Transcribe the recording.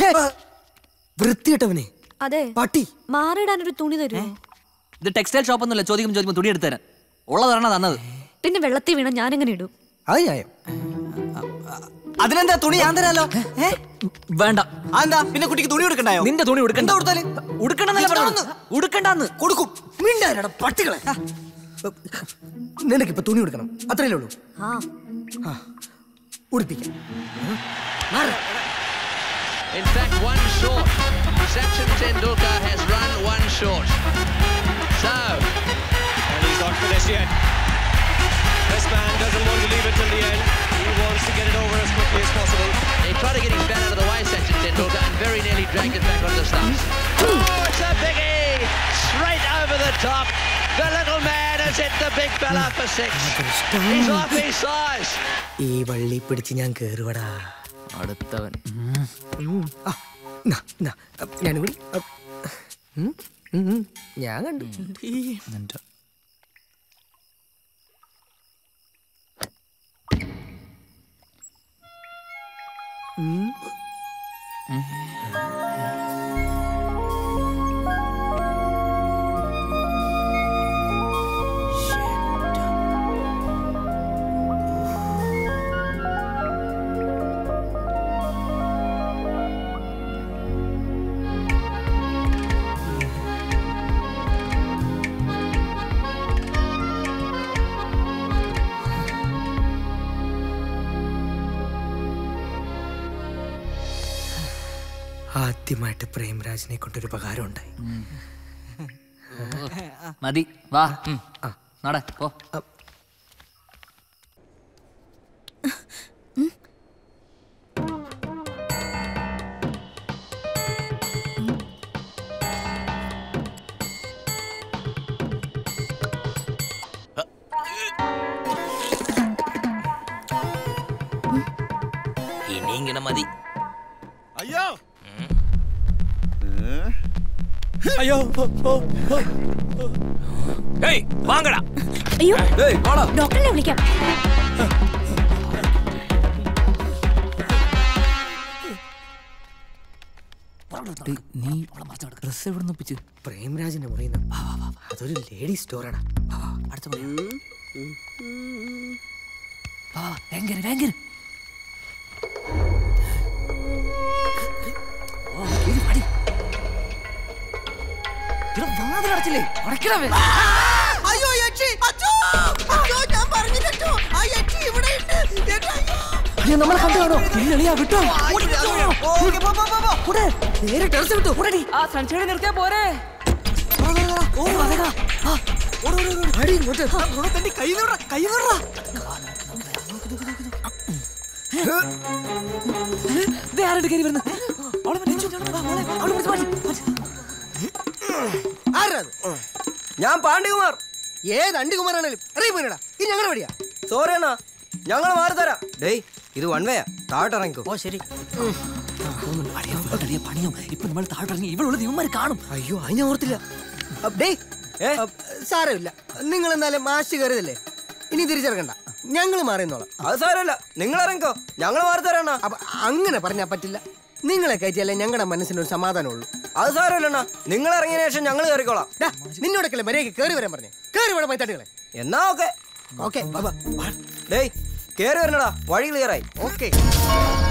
വൃത്തിയിട്ടവനെ അതെ പട്ടി മാറിയിടാനൊരു തുണി തരൂ ഇത് ടെക്സ്റ്റൈൽ ഷോപ്പ് ഒന്നുമില്ല ചോദിക്കുമ്പോൾ ചോദിക്കുമ്പോൾ തുണി എടുത്തു തരാൻ ഉള്ളതാണ് തന്നത് പിന്നെ വെള്ളത്തിൽ വീണ ഞാൻ എങ്ങനെ ഇടും അത് ന്യായം അതിനെന്താ തുണി ഞാൻ തരാലോ ഏ? വേണ്ട അതെന്താ പിന്നെ കുട്ടിക്ക് തുണി കൊടുക്കണ്ടായോ നിന്റെ തുണി ഉടുക്കണ്ട എന്താ കൊടുത്താല് ഉടുക്കണ്ടെന്നല്ല പറഞ്ഞത് ഉടുക്കണ്ടെന്ന് കൊടുക്കും മിണ്ടാരടാ പട്ടികളെ നിനക്കിപ്പോ തുണി കൊടുക്കണം അത്രയല്ലേ ഉള്ളൂ ആ ഉടുപ്പിക്കാം മാറ്. In fact, one short. Sachin Tendulkar has run one short. So, And he's not finished yet. This man doesn't want to leave it till the end. He wants to get it over as quickly as possible. he tried to get his bat out of the way, Sachin Tendulkar, and very nearly dragged it back onto the stumps. Oh, it's a biggie! Straight over the top. The little man has hit the big fella for six. He's off his size. ഈ വള്ളി പിടിച്ച് ഞാൻ കേറുവടാ അടുത്തവൻ ആ, നാ, നാ, ഞാനും കൂടി അ, ഉം, ഉം, ഉം, ഞാൻ കണ്ടു നിന്റെ ആദ്യമായിട്ട് പ്രേംരാജിനെ കൊണ്ടൊരു ഉപകാരം ഉണ്ടായി മതി വാ ഉം. നട പോ ഇനി ഇങ്ങനെ മതി അയ്യോ അയ്യോ ഏയ് വാങ്ങടാ അയ്യോ ഏയ് വാടാ ഡോക്ടറിനെ വിളിക്കാം നീ ഡ്രസ് എവിടെ ഒപ്പിച്ച് പ്രേംരാജിന്റെ മുറിയിൽ നിന്ന് അതൊരു ലേഡി സ്റ്റോറാണ് അടുത്ത പറയാ വാ ഭയങ്കര ഭയങ്കര വാതിലടച്ചില്ലേ അടയ്ക്കണ അയ്യോ യക്ഷി അച്ചോ അയ്യോ ഞാൻ പറഞ്ഞില്ലട്ടോ ആ യക്ഷി ഇവിടെ ഉണ്ട് അയ്യോ നമ്മളെ കണ്ടു കാണോ ഇല്ലളിയാ വിട്ടോ നേരെ ടെറസ് വിട്ടു ഓടടി ആ സൺഷൈഡ് നിർത്തിയാ പോരെ ഓ അതേടാ അടി ഇങ്ങോട്ട് തന്റെ കൈ നോടാ കൈ നോടാ ആരുടെ കയറി വരുന്നു അവളെ വിളിച്ചു. വാ, മോളെ, അവളെ വിളിച്ച് മാറ്റി, മാറ്റി. ആരാത് ഞാൻ പാണ്ഡ്യകുമാർ ഏത് അണ്ടികുമാറാണേലും അറിയ പോയിടാ ഇത് ഞങ്ങളുടെ വഴിയാ സോറി അണ്ണാ ഞങ്ങൾ മാറി തരാം ഡേയ് ഇത് വൺ വേയാ താഴോട്ട് ഇറങ്ങിക്കോ ഓ ശരി അളിയാ, വീട്ടളിയാ, പണിയും ഇപ്പൊ നമ്മൾ താഴെ ഇവളുള്ള ദിവന്മാർ കാണും അയ്യോ അത് ഞാൻ ഓർത്തില്ല അപ്പ് ഡേയ് ഏ? അപ്പ് സാരമില്ല നിങ്ങൾ എന്നാലും മാഷ് കയറിയതല്ലേ ഇനി തിരിച്ചിറക്കണ്ട ഞങ്ങൾ മാറിയെന്നോളാം അത് സാരമല്ല നിങ്ങൾ ഇറങ്ങിക്കോ ഞങ്ങൾ മാറി തരാം അണ്ണാ അപ്പൊ അങ്ങനെ പറഞ്ഞാൽ പറ്റില്ല നിങ്ങളെ കയറ്റിയാലേ ഞങ്ങളുടെ മനസ്സിനൊരു സമാധാനമുള്ളൂ അത് സാരമല്ല അണ്ണാ നിങ്ങൾ ഇറങ്ങിയതിനു ശേഷം ഞങ്ങൾ കയറിക്കോളാം ഡാ, നിന്നോടൊക്കെ മര്യാദയ്ക്ക് കയറി വരാൻ പറഞ്ഞേ കയറി വേണം മൈത്താട്ടികളെ എന്നാ ഓക്കെ ഓക്കെ ഡേയ് കേറി വരണടാ വഴി ക്ലിയർ ആയി ഓക്കെ